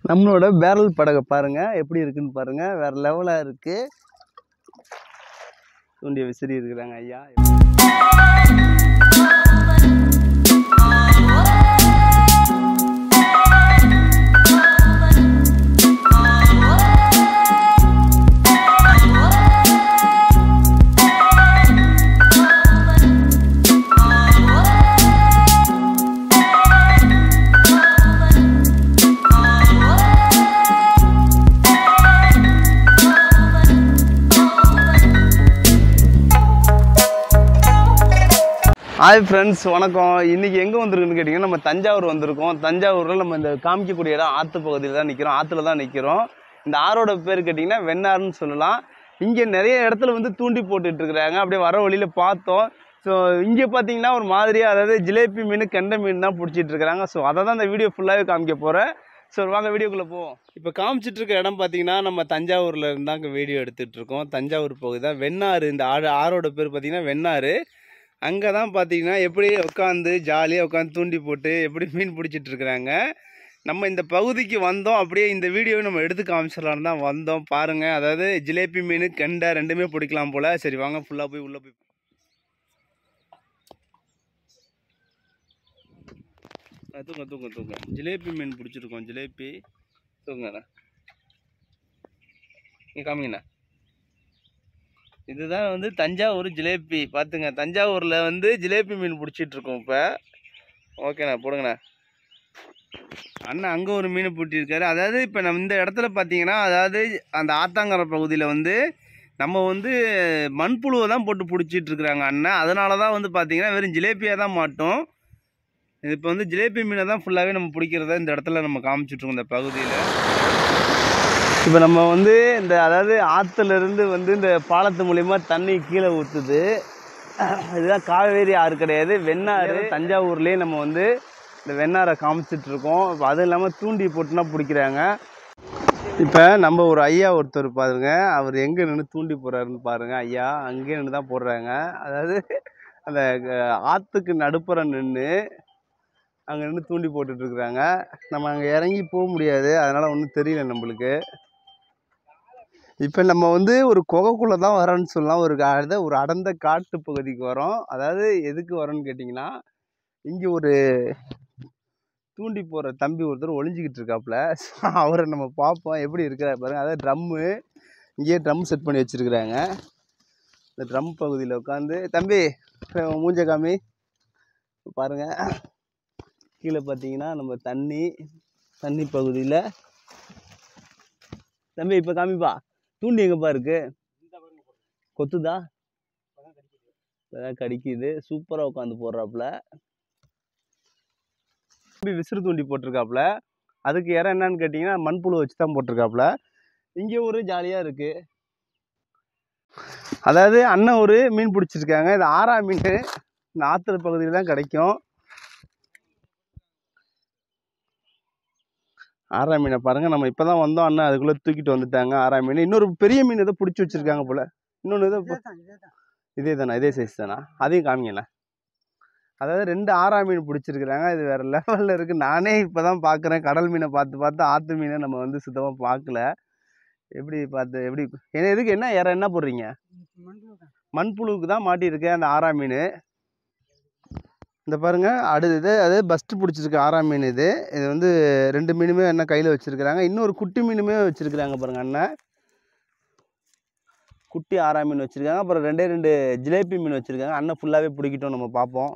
நம்மளோட பேரல் படகை பாருங்க எப்படி இருக்குன்னு பாருங்க வேற லெவலா இருக்கு தூண்டிய விசிறி இருக்கிறாங்க ஐயா ஹாய் ஃப்ரெண்ட்ஸ் வணக்கம் இன்னைக்கு எங்கே வந்திருக்குன்னு கேட்டிங்கன்னா நம்ம தஞ்சாவூர் வந்திருக்கோம் தஞ்சாவூரில் நம்ம இந்த காமிக்கக்கூடிய இடம் ஆற்று பகுதியில் தான் நிற்கிறோம் ஆற்றுல தான் நிற்கிறோம் இந்த ஆறோட பேர் கேட்டிங்கன்னா வெண்ணாறுன்னு சொல்லலாம் இங்கே நிறைய இடத்துல வந்து தூண்டி போட்டுட்டு இருக்கிறாங்க அப்படியே வர வழியில் பார்த்தோம் ஸோ இங்கே பார்த்தீங்கன்னா ஒரு மாதிரியாக அதாவது ஜிலேபி மீன் கெண்டை மீன் தான் பிடிச்சிட்டு இருக்கிறாங்க ஸோ அதை தான் இந்த வீடியோ ஃபுல்லாகவே காமிக்க போகிறேன் ஸோ வாங்க வீடியோக்குள்ளே போவோம் இப்போ காமிச்சிட்டு இருக்க இடம் பார்த்தீங்கன்னா நம்ம தஞ்சாவூரில் இருந்தாங்க வீடியோ எடுத்துகிட்டு இருக்கோம் தஞ்சாவூர் பகுதி தான் வெண்ணாறு இந்த ஆறு ஆறோட பேர் பார்த்தீங்கன்னா வெண்ணாறு அங்கே தான் பார்த்தீங்கன்னா எப்படி உட்காந்து ஜாலியாக உட்காந்து தூண்டி போட்டு எப்படி மீன் பிடிச்சிட்டு இருக்கிறாங்க நம்ம இந்த பகுதிக்கு வந்தோம் அப்படியே இந்த வீடியோவை நம்ம எடுத்து காமிச்சிடலான்னு தான் வந்தோம் பாருங்கள் அதாவது ஜிலேபி மீன் கெண்டை ரெண்டுமே பிடிக்கலாம் போல் சரி வாங்க ஃபுல்லாக போய் உள்ளே போய் ஆ, தூங்க தூங்க தூங்க ஜிலேபி மீன் பிடிச்சிருக்கோம் ஜிலேபி தூங்கண்ணா இங்கே காமிங்கண்ணா இதுதான் வந்து தஞ்சாவூர் ஜிலேபி பார்த்துங்க தஞ்சாவூரில் வந்து ஜிலேபி மீன் பிடிச்சிட்டு இருக்கோம் இப்போ ஓகேண்ணா போடுங்கண்ணா அண்ணன் அங்கே ஒரு மீன் பிடிச்சிருக்காரு அதாவது இப்போ நம்ம இந்த இடத்துல பார்த்தீங்கன்னா அதாவது அந்த ஆத்தாங்கரை பகுதியில் வந்து நம்ம வந்து மண்புழுவை தான் போட்டு பிடிச்சிட்டு இருக்கிறாங்க அண்ணன் அதனால தான் வந்து பார்த்தீங்கன்னா வெறும் ஜிலேபியாக தான் மாட்டோம் இது இப்போ வந்து ஜிலேபி மீனை தான் ஃபுல்லாகவே நம்ம பிடிக்கிறத இந்த இடத்துல நம்ம காமிச்சிட்ருக்கோம் இந்த பகுதியில் இப்போ நம்ம வந்து இந்த அதாவது ஆற்றுல இருந்து வந்து இந்த பாலத்து மூலியமா தண்ணி கீழே ஊற்றுது இதுதான் காவேரி ஆறு கிடையாது வெண்ணாறு தஞ்சாவூர்லேயே நம்ம வந்து இந்த வெண்ணாரை காமிச்சிட்டு இருக்கோம் இப்போ அதுவும் இல்லாமல் தூண்டி போட்டுனா பிடிக்கிறாங்க இப்போ நம்ம ஒரு ஐயா ஒருத்தர் பாருங்க அவர் எங்கே நின்று தூண்டி போடுறாருன்னு பாருங்க ஐயா அங்கேயே நின்று தான் போடுறாங்க அதாவது அந்த அஹ், ஆற்றுக்கு நடுப்புற நின்று அங்கே நின்று தூண்டி போட்டுட்டு இருக்கிறாங்க நம்ம அங்கே இறங்கி போக முடியாது அதனால் ஒன்றும் தெரியல நம்மளுக்கு இப்போ நம்ம வந்து ஒரு குகைக்குள்ளே தான் வரோன்னு சொல்லலாம் ஒரு அட ஒரு அடர்ந்த காட்டு பகுதிக்கு வரோம் அதாவது எதுக்கு வரோன்னு கேட்டிங்கன்னா இங்கே ஒரு தூண்டி போகிற தம்பி ஒருத்தர் ஒளிஞ்சிக்கிட்டு இருக்காப்புல அவரை நம்ம பார்ப்போம் எப்படி இருக்கிறார் பாருங்க அதாவது ட்ரம்மு இங்கேயே ட்ரம் செட் பண்ணி வச்சுருக்குறாங்க இந்த ட்ரம் பகுதியில் உட்காந்து தம்பி உன் மூஞ்ச காமி பாருங்க கீழே பார்த்தீங்கன்னா நம்ம தண்ணி தண்ணி பகுதியில் தம்பி இப்போ காமிப்பா தூண்டி எங்கப்பா இருக்கு கொத்துதா இப்பதான் கடிக்குது சூப்பராக உட்காந்து போடுறாப்புல தம்பி விசிறு தூண்டி போட்டிருக்காப்புல அதுக்கு இடம் என்னன்னு கேட்டிங்கன்னா மண்புழு வச்சு தான் போட்டிருக்காப்புல இங்கே ஒரு ஜாலியாக இருக்கு அதாவது அண்ணன் ஒரு மீன் பிடிச்சிருக்காங்க இது ஆறா மீன் இந்த ஆற்றுல பகுதியில் தான் கிடைக்கும் ஆறா மீனை பாருங்க நம்ம இப்பதான் வந்தோம் அண்ணா அதுக்குள்ள தூக்கிட்டு வந்துட்டாங்க ஆறா மீன் இன்னொரு பெரிய மீன் ஏதோ பிடிச்சி வச்சிருக்காங்க போல இன்னொன்று ஏதோ இதே தானா இதே சைஸ் தானா அதையும் காமிங்கண்ணா அதாவது ரெண்டு ஆறா மீன் பிடிச்சிருக்கிறாங்க இது வேற லெவலில் இருக்கு நானே இப்பதான் பார்க்குறேன் கடல் மீனை பார்த்து பார்த்து ஆற்று மீனை நம்ம வந்து சுத்தமாக பார்க்கல எப்படி பார்த்து எப்படி என்ன எதுக்கு என்ன இற என்ன போடுறீங்க மண்புழுவுக்கு தான் மாட்டியிருக்கு அந்த ஆறா மீன் இந்த பாருங்க அடுத்து இது அது பஸ்ட்டு பிடிச்சிருக்கு ஆறாம் மீன் இது இது வந்து ரெண்டு மீனுமே என்ன கையில் வச்சுருக்குறாங்க இன்னொரு குட்டி மீனுமே வச்சுருக்குறாங்க பாருங்க அண்ணன் குட்டி ஆறாம் மீன் வச்சுருக்காங்க அப்புறம் ரெண்டே ரெண்டு ஜிலேபி மீன் வச்சுருக்காங்க அண்ணன் ஃபுல்லாகவே பிடிக்கிட்டோம் நம்ம பார்ப்போம்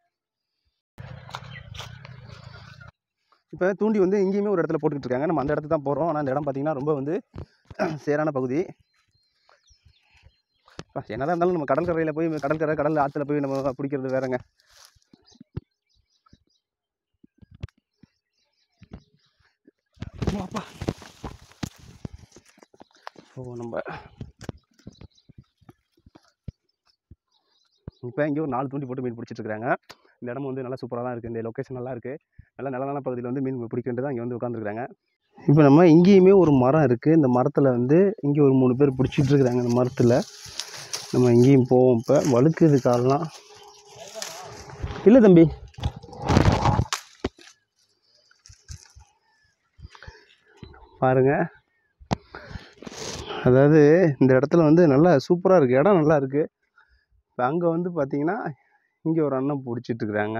இப்போ தூண்டி வந்து இங்கேயுமே ஒரு இடத்துல போட்டுக்கிட்டு இருக்காங்க நம்ம அந்த இடத்துக்கு தான் போகிறோம் ஆனால் அந்த இடம் பார்த்தீங்கன்னா ரொம்ப வந்து சேரான பகுதி அப்பா, என்னதான் இருந்தாலும் நம்ம கடற்கரையில் போய் கடற்கரை கடல் ஆற்றுல போய் நம்ம பிடிக்கிறது வேறங்க அப்பா ஸோ நம்ம இப்போ இங்கே ஒரு நாலு தூண்டி போட்டு மீன் பிடிச்சிட்டு இருக்காங்க இந்த இடம் வந்து நல்லா சூப்பராக தான் இருக்குது இந்த லொக்கேஷன் நல்லா இருக்குது நல்ல நிலமான பகுதியில் வந்து மீன் பிடிக்கிட்டு தான் இங்கே வந்து உட்காந்துருக்காங்க இப்போ நம்ம இங்கேயுமே ஒரு மரம் இருக்குது இந்த மரத்தில் வந்து இங்கே ஒரு மூணு பேர் பிடிச்சிட்டு இருக்கிறாங்க இந்த மரத்தில் நம்ம இங்கேயும் போவோம் இப்போ வழுக்குது காலெலாம் இல்லை தம்பி பாருங்கள் அதாவது இந்த இடத்துல வந்து நல்லா சூப்பராக இருக்குது இடம் நல்லா இருக்குது இப்போ அங்கே வந்து பார்த்தீங்கன்னா இங்கே ஒரு அண்ணன் பிடிச்சிட்டு இருக்கிறாங்க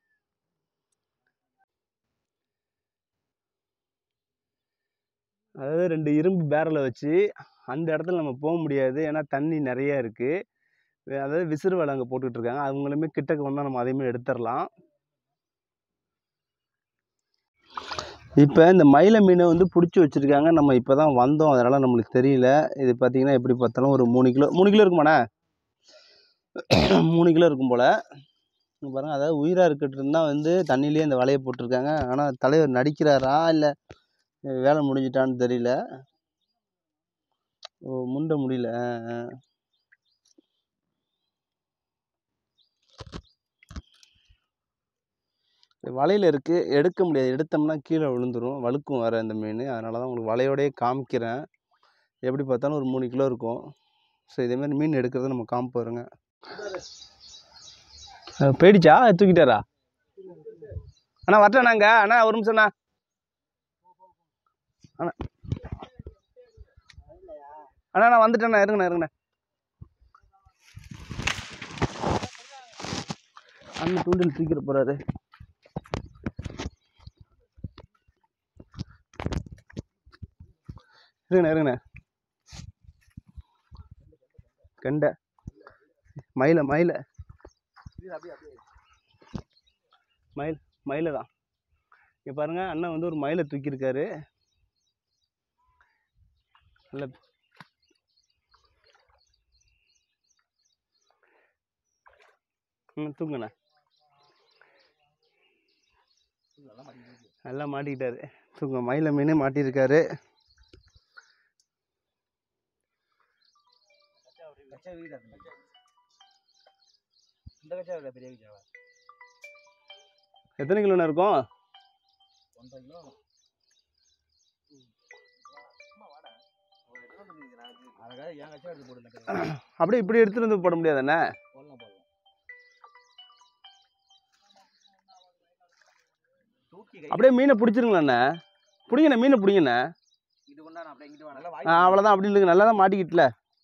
அதாவது ரெண்டு இரும்பு பேரலை வச்சு அந்த இடத்துல நம்ம போக முடியாது ஏன்னா தண்ணி நிறைய இருக்குது அதாவது விசிறு வலை அங்கே போட்டுட்டு இருக்காங்க அவங்களுமே கிட்டக்க வந்தால் நம்ம அதையுமே எடுத்துடலாம் இப்போ இந்த மயில மீனை வந்து பிடிச்சி வச்சுருக்காங்க நம்ம இப்போ தான் வந்தோம் அதனால் நம்மளுக்கு தெரியல இது பார்த்தீங்கன்னா எப்படி பார்த்தாலும் ஒரு மூணு கிலோ மூணு கிலோ இருக்குமாண்ணே மூணு கிலோ இருக்கும் போல் இங்க பாருங்க அதாவது உயிராக இருக்கட்டு இருந்தால் வந்து தண்ணியிலே இந்த வலையை போட்டிருக்காங்க ஆனால் தலைவர் நடிக்கிறாரா இல்லை வேலை முடிஞ்சிட்டான்னு தெரியல ஓ முண்ட முடியல ஆ, ஆ. வலையில் இருக்குது எடுக்க முடியாது எடுத்தோம்னா கீழே விழுந்துரும் வழுக்கும் வேறு இந்த மீன் அதனால தான் உங்களுக்கு வலையோடயே காமிக்கிறேன் எப்படி பார்த்தாலும் ஒரு மூணு கிலோ இருக்கும் ஸோ இதேமாதிரி மீன் எடுக்கிறத நம்ம காமிப்போம் இருங்க அஹ் போயிடுச்சா தூக்கிட்டாரா அண்ணா வரட்டேண்ணாங்க அண்ணா ஒரு நிமிஷம்ண்ணா அண்ணா அண்ணா நான் வந்துட்டேண்ணா இருங்கண்ணா இருங்கண்ணா அண்ணன் தூண்டில் தூக்கிட போறாரு இருங்கண்ணா இருங்கண்ணா கெண்டை மயில மயில மயில் மயில தான் இங்கே பாருங்க அண்ணன் வந்து ஒரு மயிலை தூக்கியிருக்காரு நல்ல ம் தூங்குண்ணா நல்லா மாட்டிக்கிட்டாரு தூங்க மயில மீனே மாட்டியிருக்காரு இந்த கச்சா இருக்கா பெரிய கச்சாவா எத்தனை கிலோண்ணா இருக்கும் ஒன்றரை கிலோ அதுக்காக என் கச்சா எடுத்து போடல அப்படியே இப்படி எடுத்துட்டு வந்து போட முடியாதாண்ணே போடலாம் போடலாம் தூக்கி கை அப்படியே மீனை பிடிச்சிருங்களாண்ணே பிடிங்கண்ணே மீனை பிடிங்கண்ணே இது கொண்டா நான் அப்படியே இங்கிட்டு வா நல்லா ஆ அவ்வளோதான் அப்படி இல்லைங்க நல்லா தான் மாட்டிக்கிட்டுல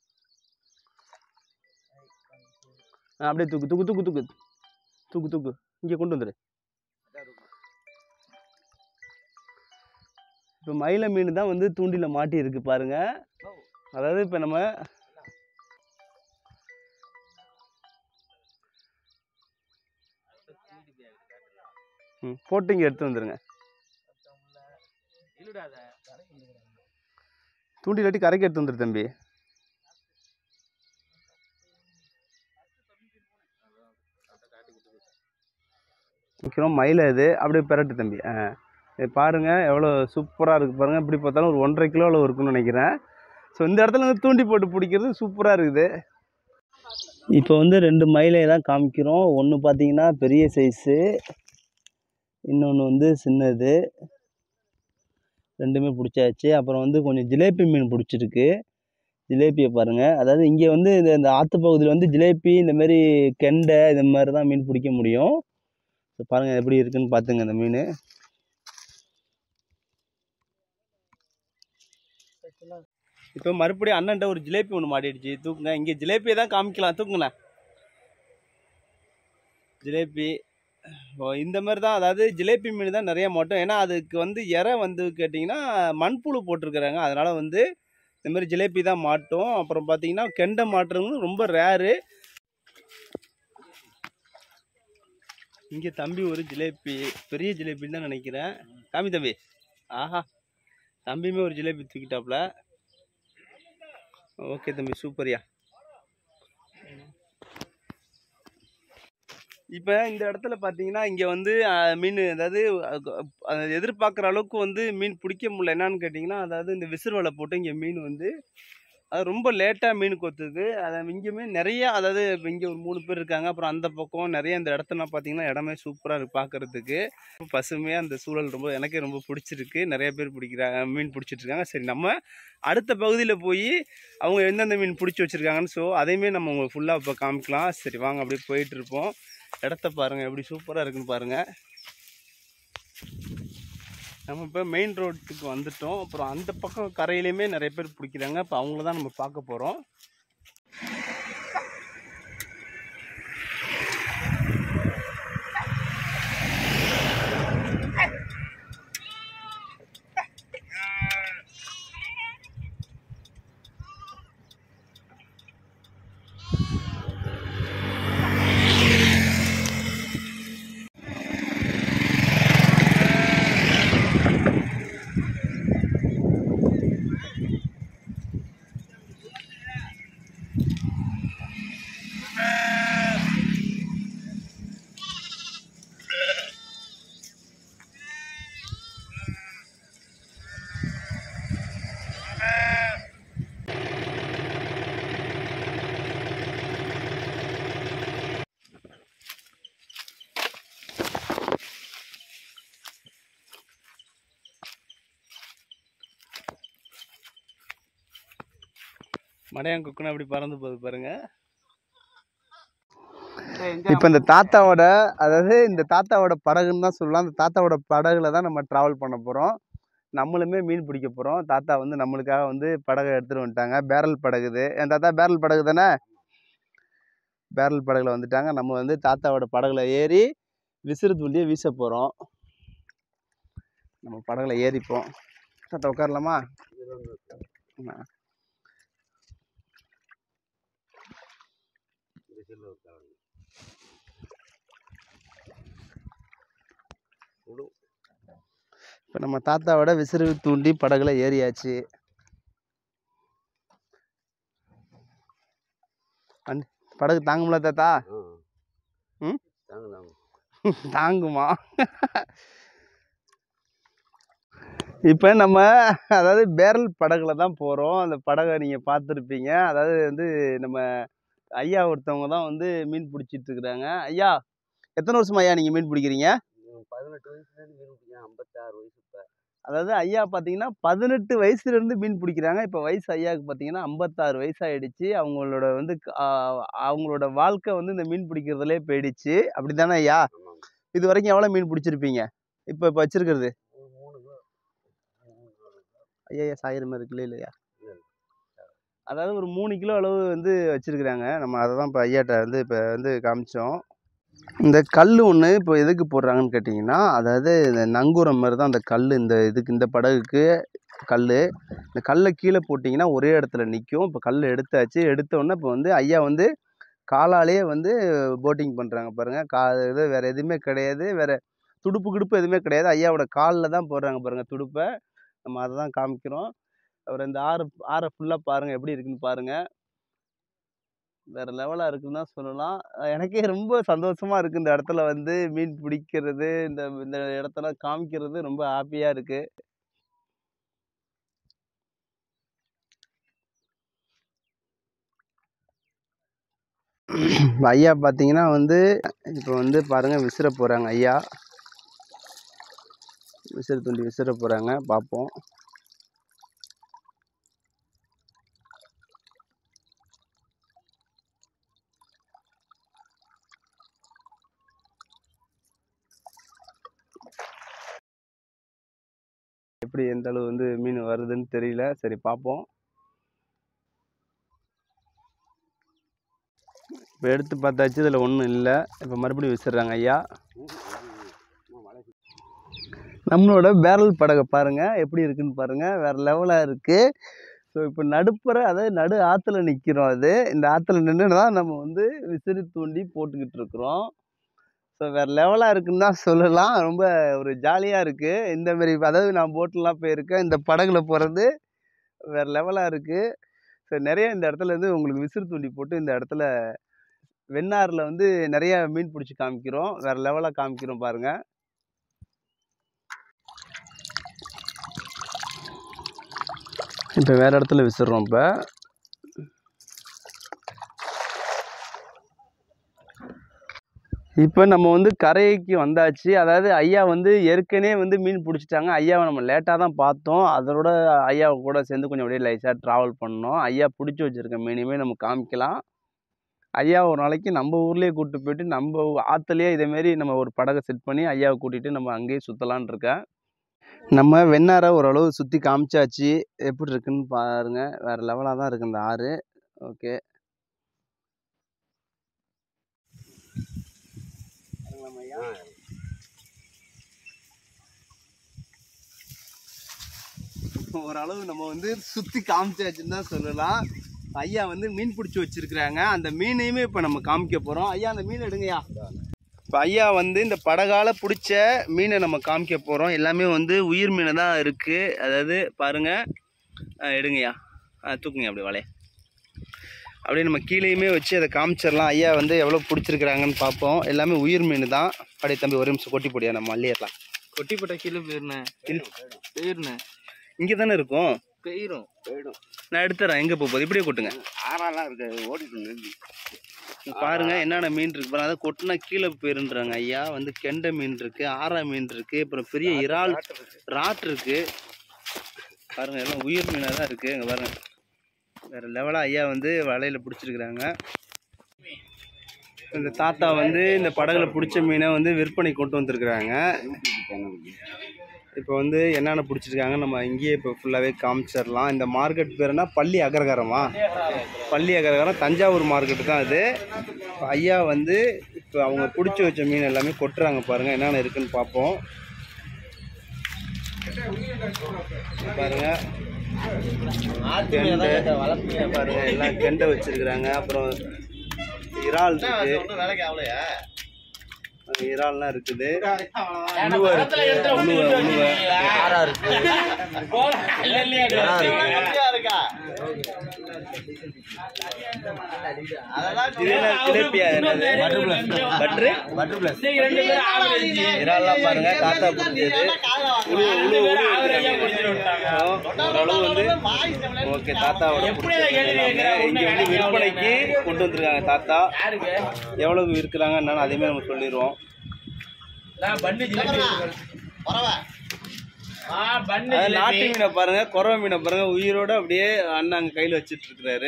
ஆ அப்படியே தூக்கு தூக்கு தூக்கு தூக்கு தூக்கு தூக்கு இங்கே கொண்டு வந்துடு இப்போ மயில மீன் தான் வந்து தூண்டில மாட்டி இருக்கு பாருங்க அதாவது இப்போ நம்ம ம் போட்டு இங்கே எடுத்து வந்துருங்க இழுடாத தூண்டில் கட்டி கரைக்கு எடுத்து வந்துரு தம்பி முக்கியம் மயில இது அப்படியே பெரட்டு தம்பி ஆ இது பாருங்க எவ்வளோ சூப்பராக இருக்குது பாருங்க இப்படி பார்த்தாலும் ஒரு ஒன்றரை கிலோவில் இருக்குன்னு நினைக்கிறேன் ஸோ இந்த இடத்துல வந்து தூண்டி போட்டு பிடிக்கிறது சூப்பராக இருக்குது இப்போ வந்து ரெண்டு மயிலை தான் காமிக்கிறோம் ஒன்று பார்த்தீங்கன்னா பெரிய சைஸு இன்னொன்று வந்து சின்னது ரெண்டுமே பிடிச்சாச்சு அப்புறம் வந்து கொஞ்சம் ஜிலேபி மீன் பிடிச்சிருக்கு ஜிலேபியை பாருங்கள் அதாவது இங்கே வந்து இந்த இந்த ஆற்று பகுதியில் வந்து ஜிலேபி இந்த மாதிரி கெண்டை இந்த மாதிரி தான் மீன் பிடிக்க முடியும் இப்போ பாருங்கள் எப்படி இருக்குன்னு பார்த்துங்க இந்த மீன் இப்போ மறுபடியும் அண்ணன்ட்ட ஒரு ஜிலேபி ஒன்று மாட்டிடுச்சு தூக்குங்க இங்கே ஜிலேபியை தான் காமிக்கலாம் தூக்குங்கண்ணா ஜிலேபி ஓ இந்த மாதிரி தான் அதாவது ஜிலேபி மீன் தான் நிறைய மாட்டோம் ஏன்னா அதுக்கு வந்து இறை வந்து கேட்டிங்கன்னா மண்புழு போட்டிருக்கிறாங்க அதனால் வந்து இந்த மாதிரி ஜிலேபி தான் மாட்டோம் அப்புறம் பார்த்தீங்கன்னா கெண்டை மாட்டுறவங்களும் ரொம்ப ரேரு இங்கே தம்பி ஒரு ஜிலேபி பெரிய ஜிலேபின்னு தான் நினைக்கிறேன் காமி தம்பி ஆஹா தம்பியுமே ஒரு ஜிலேபி தூக்கிட்டாப்புல ஓகே தம்பி சூப்பர்யா இப்போ இந்த இடத்துல பார்த்தீங்கன்னா இங்கே வந்து அஹ், மீன் அதாவது அஹ், அஹ், எதிர்பார்க்குற அளவுக்கு வந்து மீன் பிடிக்க முடியல என்னன்னு கேட்டிங்கன்னா அதாவது இந்த விசிறு வலை போட்டு இங்கே மீன் வந்து அது ரொம்ப லேட்டாக மீன் கொத்துது அதை இங்கேயுமே நிறைய அதாவது இப்போ இங்கே ஒரு மூணு பேர் இருக்காங்க அப்புறம் அந்த பக்கம் நிறைய இந்த இடத்துல பார்த்தீங்கன்னா இடமே சூப்பராக இருக்குது பார்க்குறதுக்கு பசுமையாக அந்த சூழல் ரொம்ப எனக்கே ரொம்ப பிடிச்சிருக்கு நிறைய பேர் பிடிக்கிறாங்க மீன் பிடிச்சிட்டு இருக்காங்க சரி நம்ம அடுத்த பகுதியில் போய் அவங்க எந்தெந்த மீன் பிடிச்சி வச்சுருக்காங்கன்னு ஸோ அதையுமே நம்ம உங்களுக்கு ஃபுல்லாக இப்போ காமிக்கலாம் சரி வாங்க அப்படியே போயிட்டு இருப்போம் இடத்த பாருங்கள் எப்படி சூப்பராக இருக்குன்னு பாருங்கள் நம்ம இப்போ மெயின் ரோட்டுக்கு வந்துட்டோம் அப்புறம் அந்த பக்கம் கரையிலையுமே நிறைய பேர் பிடிக்கிறாங்க இப்போ அவங்கள தான் நம்ம பார்க்க போகிறோம் மடையான் குக்குன்னு அப்படி பறந்து போகுது பாருங்க இப்போ இந்த தாத்தாவோட அதாவது இந்த தாத்தாவோட படகுன்னு தான் சொல்லலாம் அந்த தாத்தாவோட படகுல தான் நம்ம ட்ராவல் பண்ண போகிறோம் நம்மளுமே மீன் பிடிக்க போகிறோம் தாத்தா வந்து நம்மளுக்காக வந்து படகை எடுத்துகிட்டு வந்துட்டாங்க பேரல் படகு இது என் தாத்தா பேரல் படகு தானே பேரல் படகுல வந்துட்டாங்க நம்ம வந்து தாத்தாவோட படகுல ஏறி விசிறு தூண்டியை வீச போகிறோம் நம்ம படகுல ஏறிப்போம் தாத்தா உட்காரலாமா ஆ. இப்போ நம்ம தாத்தாவோட விசிறு தூண்டி படகுல ஏறியாச்சு அண்ட் படகு தாங்கும்ல தாத்தா ம்? தாங்குமா இப்போ நம்ம அதாவது பேரல் படகுல தான் போகிறோம் அந்த படகை நீங்கள் பார்த்துருப்பீங்க அதாவது வந்து நம்ம ஐயா ஒருத்தவங்க தான் வந்து மீன் பிடிச்சிட்டு இருக்கிறாங்க ஐயா எத்தனை வருஷமா ஐயா நீங்கள் மீன் பிடிக்கிறீங்க பதினெட்டு வயசுலேருந்து மீன் பிடிக்கிறேன் ஐம்பத்தாறு வயசு இப்போ அதாவது ஐயா பார்த்தீங்கன்னா பதினெட்டு வயசுலேருந்து மீன் பிடிக்கிறாங்க இப்போ வயசு ஐயாவுக்கு பார்த்தீங்கன்னா ஐம்பத்தாறு வயசாயிடுச்சு அவங்களோட வந்து க- ஆ, அவங்களோட வாழ்க்கை வந்து இந்த மீன் பிடிக்கிறதுலே போயிடுச்சு அப்படி தானே ஐயா ஆமாம் இது வரைக்கும் எவ்வளோ மீன் பிடிச்சிருப்பீங்க இப்போ இப்போ வச்சிருக்கிறது ஒரு மூணு கிலோ மூணு கிலோ ஐயா ஐயா சாயிர மாதிரி இருக்குல்ல இல்லையா இல்ல. அதாவது ஒரு மூணு கிலோ அளவு வந்து வச்சிருக்கிறாங்க நம்ம அதை தான் இப்போ ஐயாட்ட வந்து இப்போ வந்து காமிச்சோம் இந்த கல் ஒன்று இப்போ எதுக்கு போடுறாங்கன்னு கேட்டிங்கன்னா அதாவது இந்த நங்கூரம் மாதிரி தான் அந்த கல் இந்த இதுக்கு இந்த படகுக்கு கல் இந்த கல்லை கீழே போட்டிங்கன்னா ஒரே இடத்துல நிற்கும் இப்போ கல் எடுத்தாச்சு எடுத்த உடனே இப்போ வந்து ஐயா வந்து காலாலேயே வந்து போட்டிங் பண்ணுறாங்க பாருங்கள் கா இது வேறு எதுவுமே கிடையாது வேறு துடுப்பு கிடுப்பு எதுவுமே கிடையாது ஐயாவோட காலில் தான் போடுறாங்க பாருங்கள் துடுப்பை நம்ம அதை தான் காமிக்கிறோம் அப்புறம் இந்த ஆறு ஆறை ஃபுல்லாக பாருங்கள் எப்படி இருக்குன்னு பாருங்கள் வேறு லெவலாக இருக்குன்னு தான் சொல்லலாம் அஹ் எனக்கே ரொம்ப சந்தோஷமாக இருக்குது இந்த இடத்துல வந்து மீன் பிடிக்கிறது இந்த இந்த இடத்துல காமிக்கிறது ரொம்ப ஹாப்பியாக இருக்குது ஐயா பார்த்தீங்கன்னா வந்து இப்போ வந்து பாருங்கள் விசிற போகிறாங்க ஐயா விசிறு துண்டி விசிற போகிறாங்க பார்ப்போம் எப்படி எந்த அளவு வந்து மீன் வருதுன்னு தெரியல சரி பார்ப்போம் இப்போ எடுத்து பார்த்தாச்சு இதில் ஒன்றும் இல்லை இப்போ மறுபடியும் விசிறாங்க ஐயா நம்மளோட பேரல் படகை பாருங்கள் எப்படி இருக்குன்னு பாருங்கள் வேறு லெவலாக இருக்குது ஸோ இப்போ நடுப்புற அதாவது நடு ஆற்றுல நிற்கிறோம் அது இந்த ஆற்றுல நின்று தான் நம்ம வந்து விசிறி தூண்டி போட்டுக்கிட்டு இருக்கிறோம் ஸோ வேறு லெவலாக இருக்குன்னு தான் சொல்லலாம் ரொம்ப ஒரு ஜாலியாக இருக்குது இந்த மாதிரி அதாவது நான் போட்லாம் போயிருக்கேன் இந்த படகுல போகிறது வேறு லெவலாக இருக்குது ஸோ நிறைய இந்த இடத்துல இருந்து உங்களுக்கு விசிறு தூண்டி போட்டு இந்த இடத்துல வெண்ணாறில் வந்து நிறைய மீன் பிடிச்சி காமிக்கிறோம் வேறு லெவலாக காமிக்கிறோம் பாருங்கள் இப்போ வேறு இடத்துல விசிறோம் இப்போ இப்போ நம்ம வந்து கரைக்கு வந்தாச்சு அதாவது ஐயா வந்து ஏற்கனவே வந்து மீன் பிடிச்சிட்டாங்க ஐயாவை நம்ம லேட்டாக தான் பார்த்தோம் அதோட ஐயாவை கூட சேர்ந்து கொஞ்சம் அப்படியே லைஸாக ட்ராவல் பண்ணோம் ஐயா பிடிச்சி வச்சுருக்க மீனுமே நம்ம காமிக்கலாம் ஐயா ஒரு நாளைக்கு நம்ம ஊர்லேயே கூப்பிட்டு போயிட்டு நம்ம ஆற்றுலேயே இதேமாரி நம்ம ஒரு படகை செட் பண்ணி ஐயாவை கூட்டிகிட்டு நம்ம அங்கேயே சுற்றலான் இருக்கேன் நம்ம வெண்ணாரை ஓரளவு சுற்றி காமிச்சாச்சு எப்படி இருக்குன்னு பாருங்க வேறு லெவலாக தான் இருக்குது இந்த ஆறு ஓகே ஓரளவு நம்ம வந்து சுற்றி காமிச்சாச்சுன்னு தான் சொல்லலாம் ஐயா வந்து மீன் பிடிச்சி வச்சிருக்கிறாங்க அந்த மீனையுமே இப்போ நம்ம காமிக்க போகிறோம் ஐயா அந்த மீன் எடுங்கய்யா இப்போ ஐயா வந்து இந்த படகால பிடிச்ச மீனை நம்ம காமிக்க போகிறோம் எல்லாமே வந்து உயிர் மீனை தான் இருக்குது அதாவது பாருங்கள் எடுங்கய்யா ஆ, தூக்குங்க அப்படி வலைய அப்படியே நம்ம கீழேயுமே வச்சு அதை காமிச்சிடலாம் ஐயா வந்து எவ்வளோ பிடிச்சிருக்கிறாங்கன்னு பார்ப்போம் எல்லாமே உயிர் மீன் தான் அப்படியே தம்பி ஒரு நிமிஷம் கொட்டி போடியா நம்ம அள்ளிடலாம் கொட்டி போட்ட கீழே போயிருந்தேன் போயிருந்தேன் இங்கே தானே இருக்கும் போயிரும் போயிடும் நான் எடுத்துறேன் எங்கே போகுது இப்படியே கொட்டுங்க ஆறாலாம் இருக்கு ஓடிட்டு நிறுத்தி இங்க பாருங்க என்னென்ன மீன் இருக்கு பாருங்க அதை கொட்டினா கீழே போயிருன்றாங்க ஐயா வந்து கெண்டை மீன் இருக்கு ஆரா மீன் இருக்கு அப்புறம் பெரிய இறால் ராட் இருக்கு பாருங்க எல்லாம் உயிர் மீனாக தான் இருக்கு இங்க பாருங்க வேற லெவலாக ஐயா வந்து வலையில பிடிச்சிருக்கிறாங்க இந்த தாத்தா வந்து இந்த படகுல பிடிச்ச மீனை வந்து விற்பனை கொண்டு வந்திருக்கிறாங்க இப்போ வந்து என்னென்ன பிடிச்சிருக்காங்க நம்ம இங்கேயே இப்போ ஃபுல்லாகவே காமிச்சிடலாம் இந்த மார்க்கெட் பேர் என்ன பள்ளி அகரகாரமா பள்ளி அகரகாரம் தஞ்சாவூர் மார்க்கெட்டு தான் அது இப்போ ஐயா வந்து இப்போ அவங்க பிடிச்சி வச்ச மீன் எல்லாமே கொட்டுறாங்க பாருங்கள் என்னென்ன இருக்குன்னு பார்ப்போம் பாருங்க கெண்டை பாருங்க எல்லாம் கெண்டை வச்சிருக்கிறாங்க அப்புறம் இறால் இருக்கு அங்க இறால்லாம் இருக்குது உழுவை இருக்கு உழுவை உழுவை இது என்ன ஜிலேபியா என்னது பட்ரு இறால்லாம் பாருங்க தாத்தா பிடிச்சது உழு உழு உழு ஓரளவு வந்து ஓகே தாத்தாவோட பிடிச்சது இங்க வந்து விற்பனைக்கு கொண்டு வந்திருக்காங்க தாத்தா எவ்வளவு விற்கிறாங்க என்னன்னு அதே மாதிரி நம்ம சொல்லிடுவோம் அதாவது நாட்டு மீனை பாருங்க குறவை மீனை பாருங்க உயிரோட அப்படியே அண்ணன் அங்க கையில வச்சிட்டு இருக்கிறாரு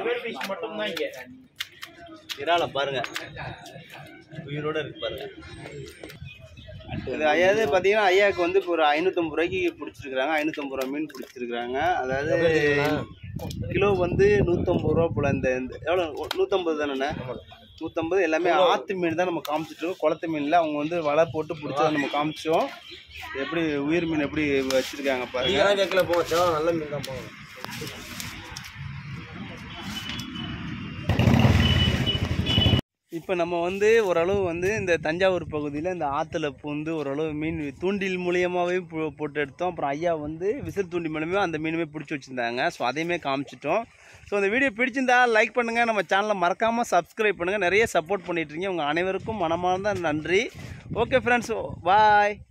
இறால பாருங்க உயிரோட இருக்கு பாருங்க இது ஐயாவது பார்த்தீங்கன்னா ஐயாவுக்கு வந்து இப்போ ஒரு ஐநூற்றம்பது ரூபாய்க்கு பிடிச்சிருக்கிறாங்க ஐநூற்றம்பது ரூபா மீன் பிடிச்சிருக்கிறாங்க அதாவது கிலோ வந்து நூற்றம்பது ரூபா போல இந்த இந்த- எவ்வளோ நூற்றம்பது தானேண்ணே நூற்றம்பது எல்லாமே ஆற்று மீன் தான் நம்ம காமிச்சிட்டு இருக்கோம் குளத்து மீனில் அவங்க வந்து வலை போட்டு பிடிச்சதை நம்ம காமிச்சோம் எப்படி உயிர் மீன் எப்படி வச்சிருக்காங்க பாருங்க கேட்கல போச்சோம் நல்ல மீன் தான் போகணும் இப்போ நம்ம வந்து ஓரளவு வந்து இந்த தஞ்சாவூர் பகுதியில் இந்த ஆற்றுல பூந்து ஓரளவு மீன் தூண்டில் மூலியமாகவே போ- போட்டு எடுத்தோம் அப்புறம் ஐயா வந்து விசில் தூண்டி மூலியமாக அந்த மீனுமே பிடிச்சி வச்சுருந்தாங்க ஸோ அதையுமே காமிச்சிட்டோம் ஸோ அந்த வீடியோ பிடிச்சிருந்தா லைக் பண்ணுங்கள் நம்ம சேனலை மறக்காமல் சப்ஸ்கிரைப் பண்ணுங்கள் நிறைய சப்போர்ட் பண்ணிட்டு இருக்கீங்க உங்கள் அனைவருக்கும் மனமார்ந்த நன்றி ஓகே ஃப்ரெண்ட்ஸ் பாய்